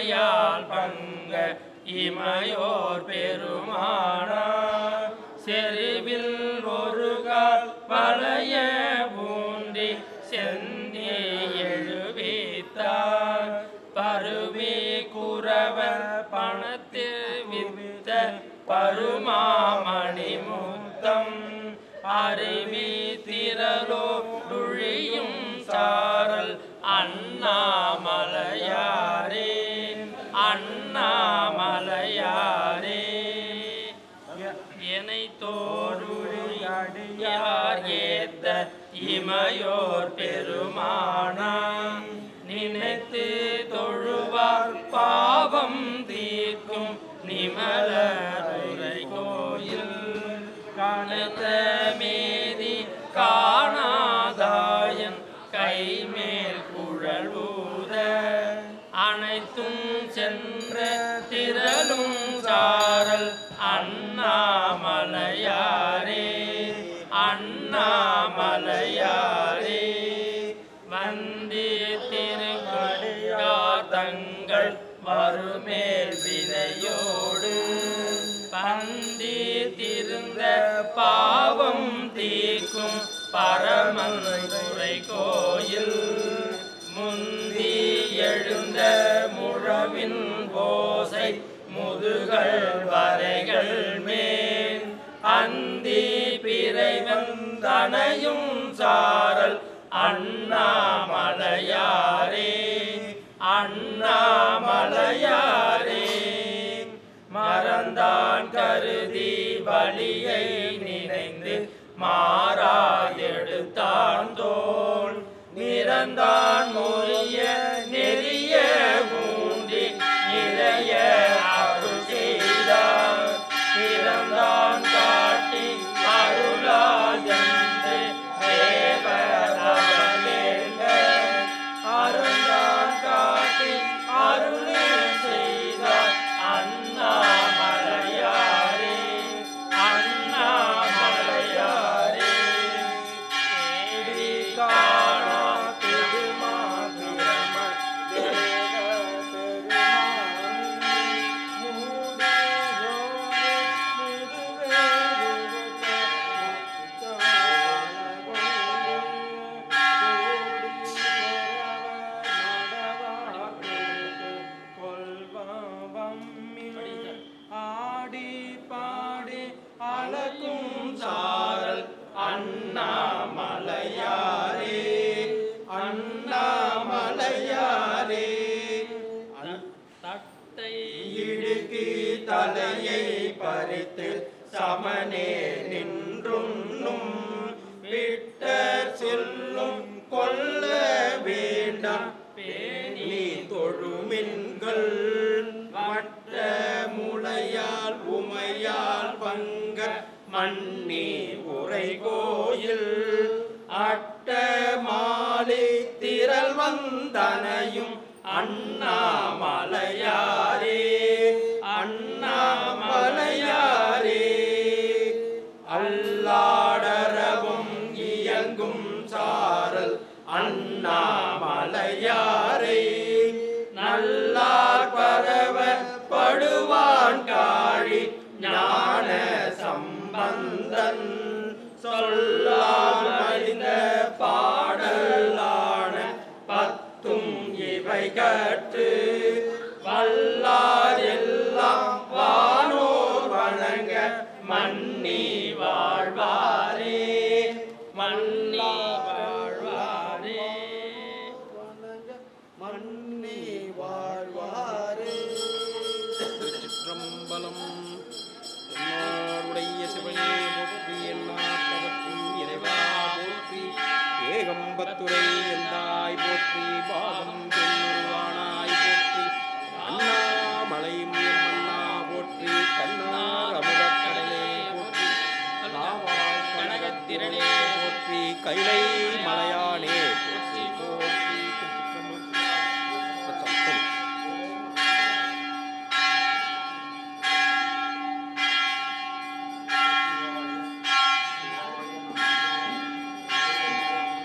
உமையால் பங்க இமையோர் பெருமானார் செருவில் ஒரு கால் வளைய பூண்டி செந்தி எழுவித்தார் பருவி குறவ பணத்தில் வித்த பருமாமணி முத்தம் அருவி திரலோ துழியும் சாரல் அண்ணாமலையாரே அண்ணாமலையாரே எனை தோருழியார் ஏத்த இமையோர் பெருமானா நினைத்து தொழுவார் பாவம் தீர்க்கும் நிமலருரை கோயில் கனத்த மேதி காணாதாயன் கைமேல் குழல் ஊத அனைத்தும் சென்ற திரளும் சாரல் அண்ணாமலையாரே அண்ணாமலையாரே வந்தி திருக்கடியார் தங்கள் வருமேல் வினையோடு பந்தி திருந்த பாவம் தீர்க்கும் பரமன் துறை கோயில் முந்தி எழுந்த முழவின் ஓசை முதுகள் வரைகள் மேல் அந்தி பிறை வந்தனையும் சாரல் அண்ணாமலையாரே அண்ணாமலையாரே மறந்தான் கருதி வழியை நினைந்து மாறாதெடுத்தான் தோல் நிறந்தான் மொழிய நெறிய ஊண்டி நிறைய அருள் செய்தார் பிறந்தான் காட்டி அருளால் என்று தேவரவலேங்க அருந்தான் காட்டி அருளே செய்தார் அண்ணாமலையாரே அண்ணாமலையாரே தேடி காணா பெருமாபிரம தேவ ஆடி பாடி அழகும் சாரல் அண்ணாமலையாரே அண்ணாமலையாரே தட்டை இடுக்கி தலையை பறித்து சமனே நின்றுண்ணும் விட்டர் சொல்லும் கொல்ல வேண்டாம் பேணி தொழுமின்கள் வட்ட முளையால் உமையால் பங்க மண்ணி உரை கோயில் அட்ட மாலை திரள் வந்தனையும் அண்ணாமலையாரே அண்ணாமலையாரே அல்லாடரவும் இயங்கும் சாரல் அண்ணாமலையாரே நல்லார் பரவ படுவான் காழி ஞான சம்பந்தன் சொல்லால் மடிந்த பாடலான பத்தும் இவை கற்று வல்லார் எல்லாம் வானோர் வணங்க மன்னி வாழ்வாரே மன்னி வாழ்வாரே மன்னி வாழ்வாரே திருச்சிற்றம்பலம் என்னாருடைய சிவனே போற்றி என்னாட்டவர்க்கும் இறைவா போற்றி ஏகம்பத்துரை எந்தாய் போற்றி பாகம் பெண்ணுருவானாய் போற்றி அண்ணாமலையும் என் அண்ணா போற்றி கண்ணார் அமுதக்கடலே போற்றி லாவால் கனகத்திரளே போற்றி கைலை மலையானே போற்றி போற்றி திருச்சிற்றம்பலம் சத்தம்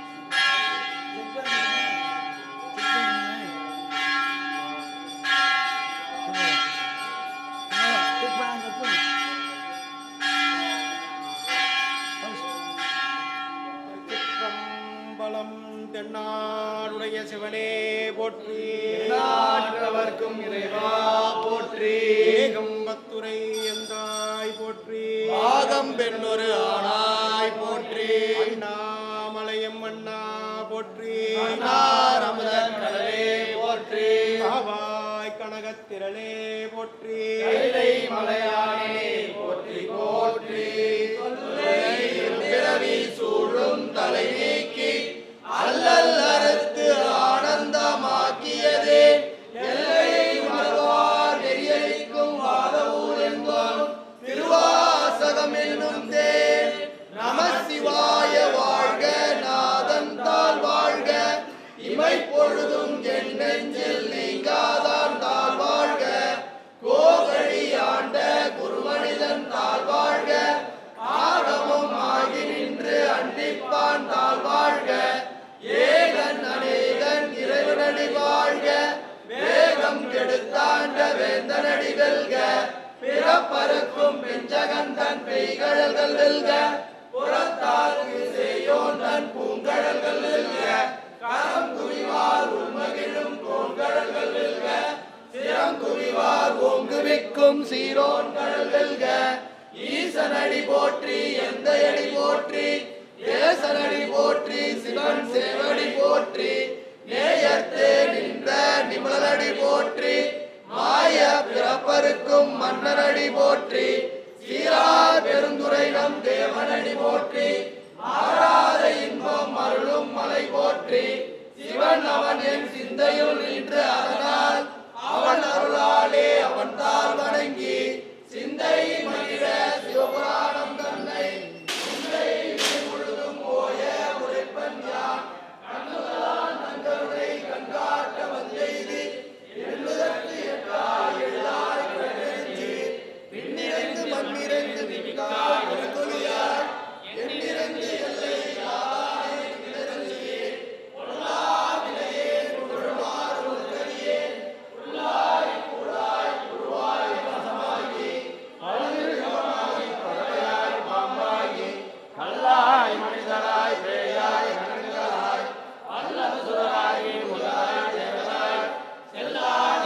சிவனே தென்னாடுடைய சிவனே போற்றி நாட்டவர்க்கும் இறைவா போற்றி ஏகம்பத்துரை எந்தாய் போற்றி பாகம் பெண்ணொரு ஆனாய் போற்றி அண்ணாமலையம் அண்ணா போற்றி அன்னார் அமுதன் கடலே போற்றி காவாய் கனகத்திரளே போற்றி கைலை மலையானே போற்றி போற்றி பிறவி சூழும் தலை நீக்கி அல்லல் அறுத்து ஆனந்தமாக்கியதே எல்லை மறுவார் நெறியளிக்கும் வாதவூர் என்போம் திருவாசகம் என்னும் தேன் நம சிவாய வாழ்க நாதன் தாள் வாழ்க இமை பொழுதும் என் நெஞ்சில் நீங்காதான் தாழ் வாழ்க கோகழி ஆண்ட குருமனிதன் தாழ் வாழ்க ஆகமும் ஆகி நின்று அண்டிப்பான் தாழ் வாழ்க ஏகன் அநேகன் இறைவனடி வாழ்க வேகம் கெடுத்தாண்ட வேந்தனடி வெல்க பிறப்பருக்கும் பெஞ்சகன் தன் பெய்கழல்கள் வெல்க புறத்தார்க்கு செய்யோன் தன் பூங்கழல்கள் வெல்க கரம் குவிவார் உள்மகிழும் கோண்கழல்கள் வெல்க சிரம் குவிவார் ஓங்குவிக்கும் சீரோன் கடல் வெல்க ஈசனடி போற்றி எந்த அடி போற்றி தேசனடி போற்றி சிவன் சேவடி போற்றி நேயத்தே நின்ற நிமலடி போற்றி மாய பிறப்பருக்கும் மன்னனடி போற்றி சீரார் பெருந்துரை நம் தேவனடி போற்றி மாறாத இன்பம் அருளும் மலை போற்றி சிவன் அவன் என் சிந்தையுள் நின்று அதனால் அவன் அருளாலே அவன் தாள் வணங்கி சிந்தை மகிழ சிவபுராணம் தன்னை சிந்தை முழுதும் ஓய உரைப்பன் யான் கண்ணுதலான் தங்களுடைய கண்காட்ட வந்தெய்தி எண்ணுதற்கு எட்டா எழிலாய் கிடநெஞ்சு விண்ணிறைந்து மண்ணிறைந்து விண்காய் ஒளியாய் எண்ணிறைந்து எல்லை யாதானே கிடநெஞ்சே பொல்லா விலையே புகழுமாறு உள்கரியே உள்ளாய் கூடாய் உருவாய் வசமாகி அழுகமாகி பறவையாய் பாம்பாகி கல்லாய் மனிதராய் பேயாய் கணங்களாய் அல்லசுராகி முதலாய் தேவராய் செல்லாய்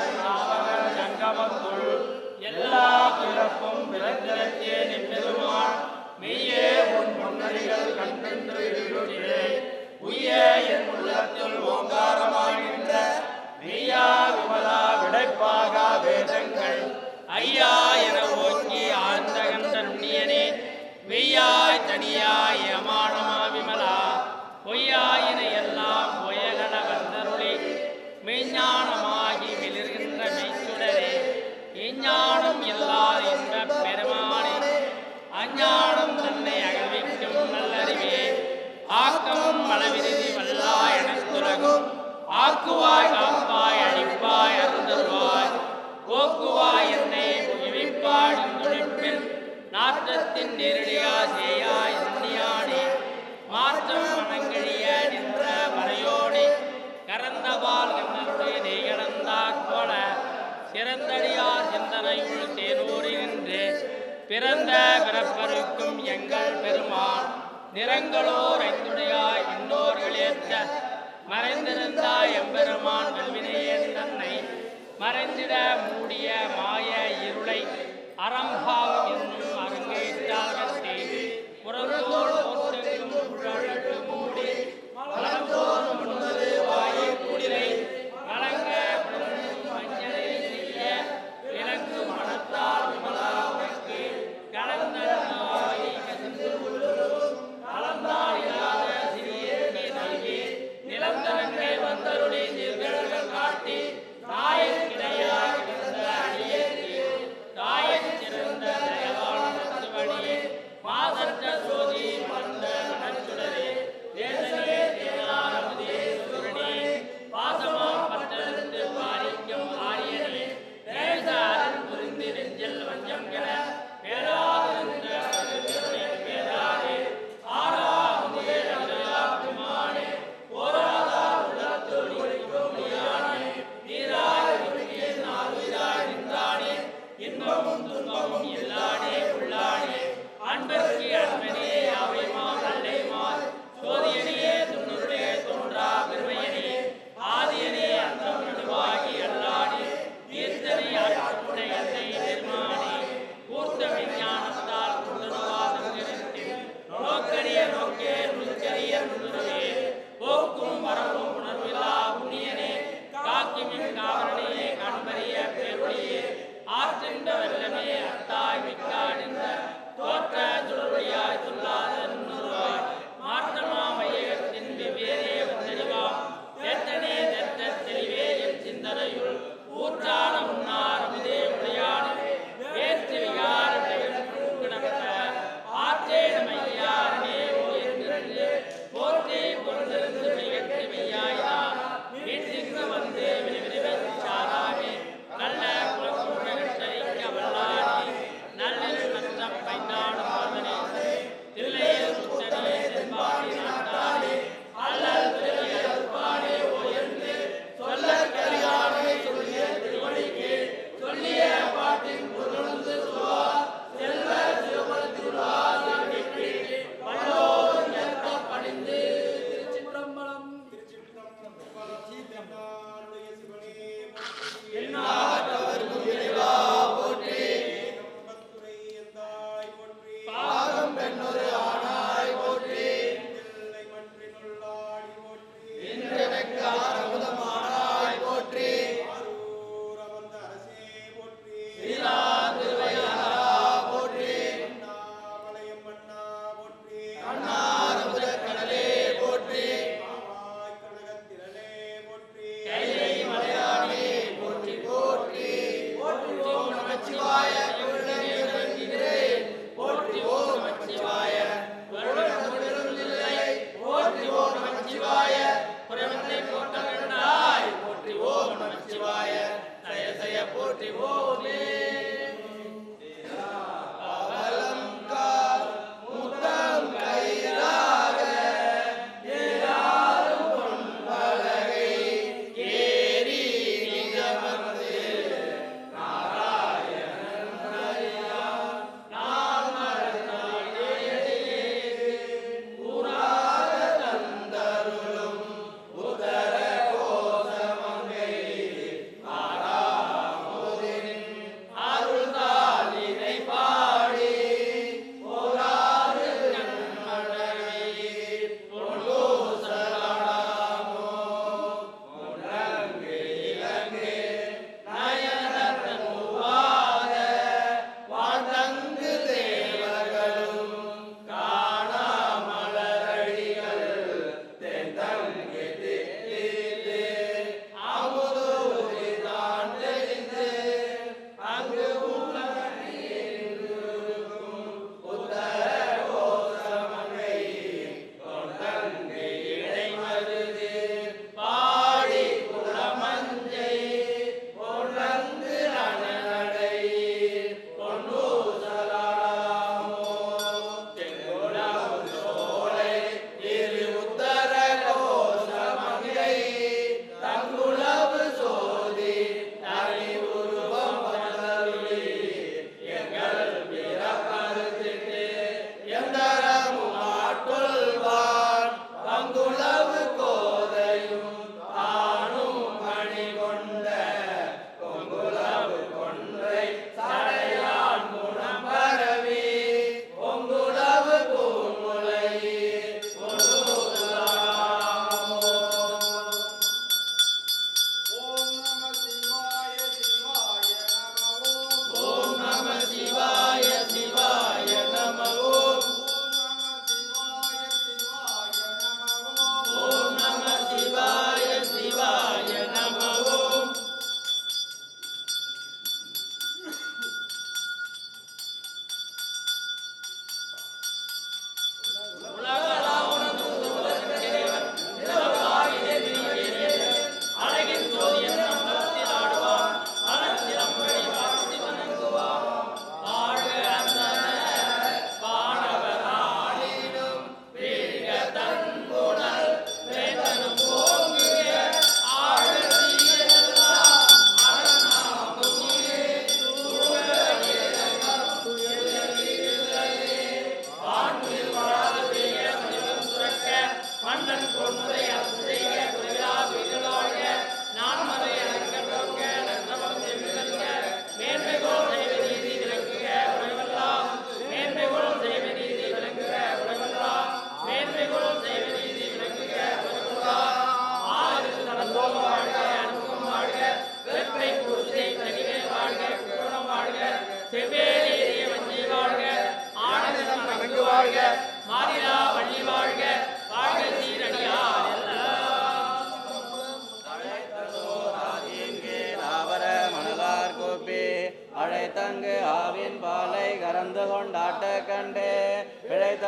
சங்கமத்துள் எல்லா பிறப்பும் பிறந்திருக்கே நின்றதுமான் மெய்யே உன் முன்னடிகள் கண்டென்று விழுகிறே உய்ய என் உள்ளத்தில் ஓங்காரமாய் நின்ற மெய்யா விமலா விடைப்பாக வேதங்கள் ஐயா என ஓங்கி ஆழ்ந்த கண்ட நுண்ணியனே மெய்யாய் தனியாய் அமானமா விமலா பொய்யாயின எல்லாம் பொயகட வந்தருளி மெய்ஞானமாகி மிளிர்கின்ற மெய்ச்சுடரே எஞ்ஞானம் எல்லார் இன்ப பெருமானே அஞ்ஞானம் தன்னை அகழ்விக்கும் நல்லறிவே ஆக்கமும் அளவிருதி வல்லாய் எனத்துலகும் ஆக்குவாய் காப்பாய் அழிப்பாய் அருந்தருவாய் போக்குவாய் என்னை புகிவிப்பாய் துணிப்பில் நாற்றத்தின் நேரடியா சேயாய் எண்ணியானே மாற்றம் மனங்கழிய நின்ற மறையோனே கரந்தபால் கண்ணருடைய நெய்கடந்தாற் போல சிறந்தடியார் சிந்தனையுள் தேனூரி நின்று பிறந்த பிறப்பருக்கும் எங்கள் பெருமான் நிறங்களோர் ஐந்துடையாய் இன்னோர்கள் ஏற்ற மறைந்திருந்தாய் எம்பெருமான் வல்வினையேன் தன்னை மறைந்திட மூடிய மாய இருளை அறம்பாவம் என்னும் அரங்கேற்றால் கட்டி புறந்தோள் போற்றெங்கும் புழழட்டு மூடி மலர்ந்தோர் முன்னது வாயை குடிலை வழங்க பிளந்தும் மஞ்சளை செய்ய விலங்கு மனத்தால் விமலா உனக்கு கலந்த நோய் கசிந்து உள்ளும் கலந்தால் இல்லாத சிறியேற்கை நல்கி நிலந்தரங்கே வந்தருளி நிர்கழல்கள் காட்டி தாயின் கிடையாக இருந்த அடியேற்கு தாயின் சிறந்த தயவான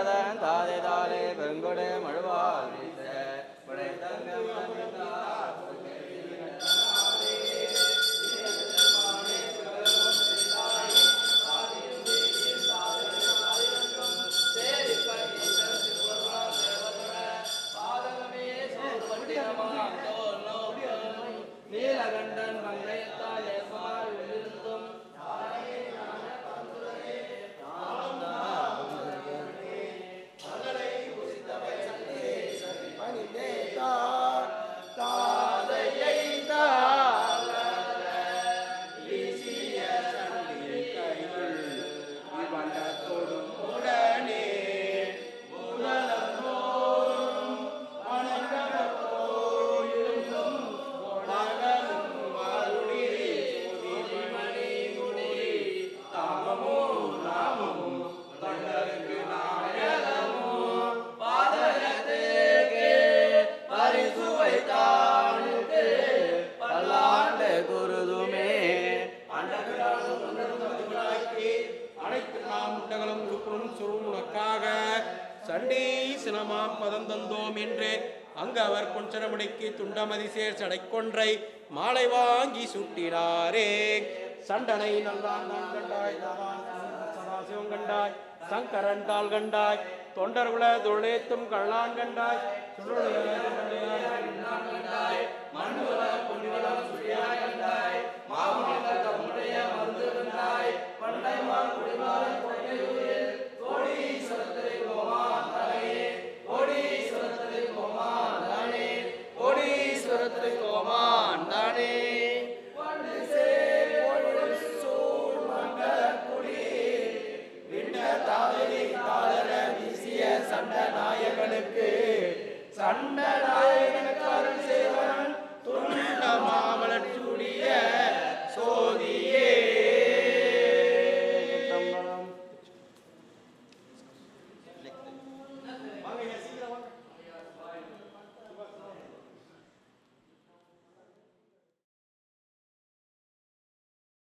பரதன் தாதை தாலே பெருங்கொடை மழுவால் வீச படைத்தங்கம் வந்தார். நீலகண்டன் மங்கையத்தால் ஏற்பால் இருந்தும் தாதையை தாளர வீசிய சண்டில் கையுள் இவண்டத்தோடும் உடனே முதலந்தோறும் வணங்கப் போயிடும் கொடகலும் மருளி சோதிமணி முடி தாமமும் நாமமும் தொண்டருக்கு நாயகமும் பாதகத்துக்கு பரிசு வைத்தானுக்கு பல்லாண்டு குருதுமே அனைத்து நாம் உண்டகளும் உருப்படும் சுருள் உனக்காக சண்டே சினமாம் பதம் தந்தோம் என்று அங்கு அவர் பொன்சரமுடிக்கு துண்டமதி சேர் சடைக்கொன்றை மாலை வாங்கி சுட்டினாரே சண்டனை நல்லான் நான் கண்டாய் நாதான் சதாசிவம் கண்டாய் சங்கரன் தாள் கண்டாய் தொண்டர் உல தொழிலேத்தும் கள்ளான் கண்டாய் சுருளுல கண்டாய் மண்ணுல பொன்னிவளம் சுழியாய் கண்டாய் மாமுனிவர் தம்முடைய